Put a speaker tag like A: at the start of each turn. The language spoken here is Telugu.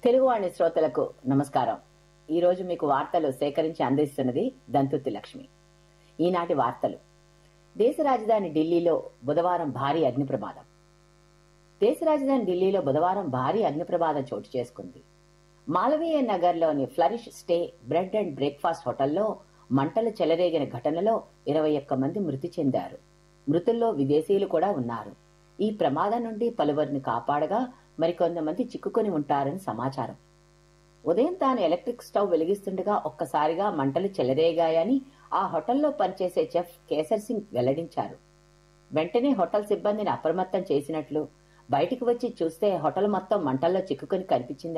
A: తెలుగువాణి శ్రోతలకు నమస్కారం ఈ రోజు మీకు వార్తలు సేకరించి అందిస్తున్నది దంతుతి లక్ష్మి ఈనాటి వార్తలు దేశ రాజధాని ఢిల్లీలో బుధవారం భారీ అగ్ని ప్రమాదం దేశ రాజధాని ఢిల్లీలో బుధవారం భారీ అగ్ని ప్రమాదం చోటు చేసుకుంది మాలవీయ నగర్లోని flourish stay bread and breakfast హోటల్లో మంటలు చెలరేగిన ఘటనలో ఇరవై ఒక్క మంది మృతి చెందారు మృతుల్లో విదేశీయులు కూడా ఉన్నారు ఈ ప్రమాదం నుండి పలువురిని కాపాడగా మరికొంతమంది చిక్కుకొని ఉంటారని సమాచారం ఉదయం తాను ఎలక్ట్రిక్ స్టవ్ వెలిగిస్తుండగా ఒక్కసారిగా మంటలు చెలరేగాయని ఆ హోటల్లో పనిచేసే చెఫ్ కేసర్ సింగ్ వెల్లడించారు వెంటనే హోటల్ సిబ్బందిని అప్రమత్తం చేసినట్లు బయటికి వచ్చి చూస్తే హోటల్ మొత్తం మంటల్లో చిక్కుకొని కనిపించింది